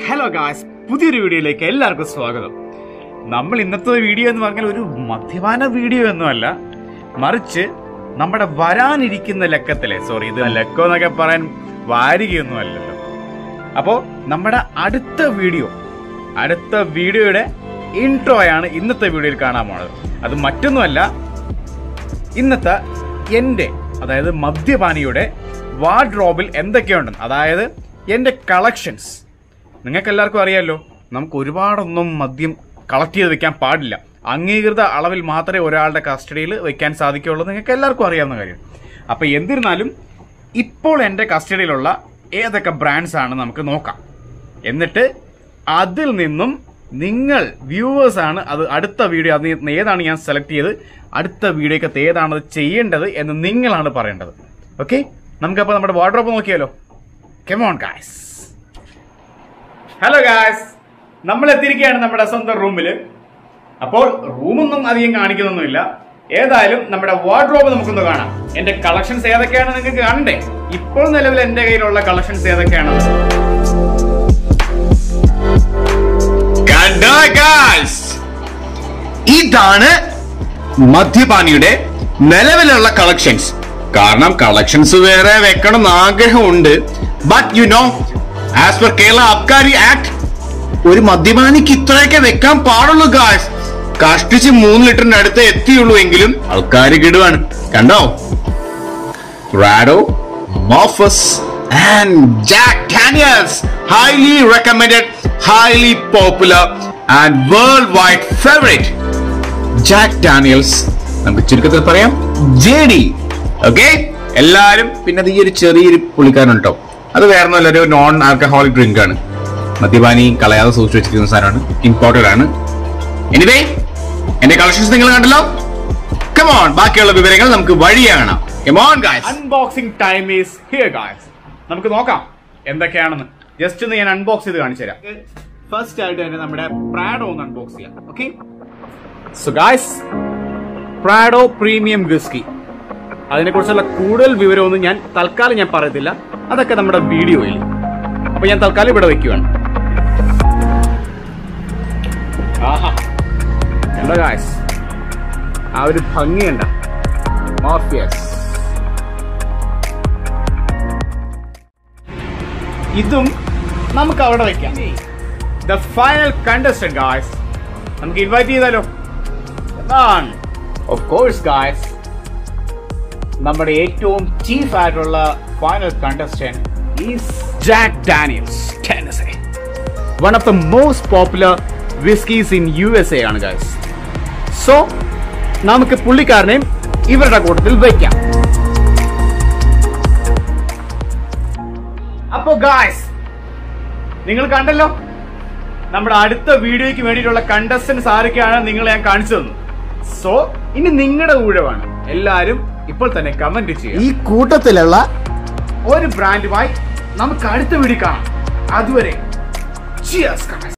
Hello guys പുതിയൊരു വീഡിയോയിലേക്ക് എല്ലാവർക്കും സ്വാഗതം നമ്മൾ ഇന്നത്തെ വീഡിയോ എന്ന് പറഞ്ഞാൽ ഒരു മദ്യപാന വീഡിയോ ഒന്നുമല്ല മറിച്ച് നമ്മുടെ വരാനിരിക്കുന്ന ലക്കത്തിലെ സോറി ഇത് ലക്കം എന്നൊക്കെ പറയാൻ വാരികയൊന്നും അല്ലല്ലോ അപ്പോൾ നമ്മുടെ അടുത്ത വീഡിയോ അടുത്ത വീഡിയോയുടെ ഇൻട്രോയാണ് ഇന്നത്തെ വീഡിയോയിൽ കാണാൻ പോണത് അത് മറ്റൊന്നുമല്ല ഇന്നത്തെ എൻ്റെ അതായത് മദ്യപാനിയുടെ വാർഡ്രോബിൽ എന്തൊക്കെയുണ്ടെന്ന് അതായത് എൻ്റെ കളക്ഷൻസ് നിങ്ങൾക്ക് എല്ലാവർക്കും അറിയാമല്ലോ നമുക്ക് ഒരുപാടൊന്നും മദ്യം കളക്ട് ചെയ്ത് വെക്കാൻ പാടില്ല അംഗീകൃത അളവിൽ മാത്രമേ ഒരാളുടെ കസ്റ്റഡിയിൽ വെക്കാൻ സാധിക്കുകയുള്ളൂ നിങ്ങൾക്ക് എല്ലാവർക്കും അറിയാവുന്ന കാര്യം അപ്പോൾ എന്നിരുന്നാലും ഇപ്പോൾ എൻ്റെ കസ്റ്റഡിയിലുള്ള ഏതൊക്കെ ബ്രാൻഡ്സ് ആണ് നമുക്ക് നോക്കാം എന്നിട്ട് അതിൽ നിന്നും നിങ്ങൾ വ്യൂവേഴ്സ് ആണ് അത് അടുത്ത വീഡിയോ അത് ഏതാണ് ഞാൻ സെലക്ട് ചെയ്ത് അടുത്ത വീഡിയോക്കകത്ത് ഏതാണ് അത് ചെയ്യേണ്ടത് എന്ന് നിങ്ങളാണ് പറയേണ്ടത് ഓക്കെ നമുക്കപ്പോൾ നമ്മുടെ വാർഡ്രോപ്പ് നോക്കിയാലോ കെമോൺ ഗായ്സ് ഹലോ ഗായ്സ് നമ്മൾ എത്തിയിരിക്കുകയാണ് നമ്മുടെ സ്വന്തം റൂമിൽ അപ്പോൾ റൂമൊന്നും അധികം കാണിക്കുന്നൊന്നുമില്ല ഏതായാലും നമ്മുടെ വാർഡ്രോബ് നമുക്കൊന്ന് കാണാം എന്റെ കളക്ഷൻസ് ഏതൊക്കെയാണ് നിങ്ങൾക്ക് കാണണ്ടേ ഇപ്പോൾ നിലവിൽ എന്റെ കയ്യിലുള്ള കളക്ഷൻസ് ഏതൊക്കെയാണ് കണ്ടോ guys? ഇതാണ് മദ്യപാനിയുടെ നിലവിലുള്ള കളക്ഷൻസ് കാരണം കളക്ഷൻസ് വേറെ വെക്കണം എന്ന് ആഗ്രഹമുണ്ട് but you know as per Kerala abkari act ഒരു മദ്യപാനിക്ക് ഇത്രയൊക്കെ വെക്കാൻ പാടുള്ളൂ ഗായ്സ് കഷ്ടിച്ച് മൂന്ന് ലിറ്ററിന്റെ അടുത്ത് എത്തിയുള്ളൂ എങ്കിലും ആൾക്കാർ കിടുവാണ് കണ്ടോ Rado, Morphus, and Jack Daniels. Highly recommended, highly popular, and worldwide favorite. Jack Daniels നമുക്ക് ചുരുക്കത്തിൽ പറയാം ജെ ഡി ഓക്കെ എല്ലാരും പിന്നെ അത് ഈ ഒരു ചെറിയൊരു പുള്ളിക്കാരൻ കേട്ടോ അത് വേറെ ഒന്നുമല്ല ഒരു നോൺ ആൽക്കഹോളിക് ഡ്രിങ്ക് ആണ് മദ്യപാനി കളയാതെ സൂക്ഷിച്ചു വെച്ചിരിക്കുന്ന സാധനമാണ് ഇമ്പോർട്ടഡ് ആണ് എനിവേ എന്റെ കളക്ഷൻസ് നിങ്ങൾ കണ്ടല്ലോ കമോൺ ബാക്കിയുള്ള വിവരങ്ങൾ നമുക്ക് വഴിയെ കാണാം come on guys unboxing time is here guys നമുക്ക് നോക്കാം എന്തൊക്കെയാണെന്ന് ജസ്റ്റ് ഒന്ന് ഞാൻ അൺബോക്സ് ചെയ്ത് കാണിച്ചു തരാം ഫസ്റ്റ് ആയിട്ട് തന്നെ നമ്മുടെ പ്രാഡോ ഒന്ന് അൺബോക്സ് ചെയ്യാം okay so guys Prado premium whisky അതിനെക്കുറിച്ചുള്ള കൂടുതൽ വിവരമൊന്നും ഞാൻ തൽക്കാലം ഞാൻ പറയത്തില്ല അതൊക്കെ നമ്മുടെ വീഡിയോയിൽ അപ്പൊ ഞാൻ തൽക്കാലം ഇവിടെ വെക്കുവാണ് ആഹാ കണ്ടോ ഗായ്സ് ആ ഒരു ഭംഗിയുണ്ട മാഫിയസ് ഇതും നമുക്ക് അവിടെ വെക്കാം ദ ഫൈനൽ കണ്ടസ്റ്റന്റ് ഗായ്സ് നമുക്ക് ഇൻവൈറ്റ് ചെയ്താലോ ഓഫ് കോഴ്സ് ഗായ്സ് നമ്മുടെ ഏറ്റവും ചീഫ് ആയിട്ടുള്ള final contestant is Jack Daniels Tennessee one of the most popular whiskies in U S A ആണ് ഗായ്സ് സോ നമുക്ക് പുള്ളിക്കാരനെയും ഇവരുടെ കൂട്ടത്തിൽ വയ്ക്കാം അപ്പോ ഗായ്സ് നിങ്ങൾ കണ്ടല്ലോ നമ്മുടെ അടുത്ത വീഡിയോയ്ക്ക് വേണ്ടിയിട്ടുള്ള കണ്ടസ്റ്റൻസ് ആരൊക്കെയാണ് നിങ്ങൾ ഞാൻ കാണിച്ചു തന്നു സോ ഇനി നിങ്ങളുടെ ഊഴമാണ് എല്ലാരും ഇപ്പോൾ തന്നെ കമന്റ് ചെയ്യുക ഈ കൂട്ടത്തിലുള്ള ഒരു ബ്രാൻഡുമായി നമുക്ക് അടുത്ത വീഡിയോ കാണാം അതുവരെ Cheers, guys.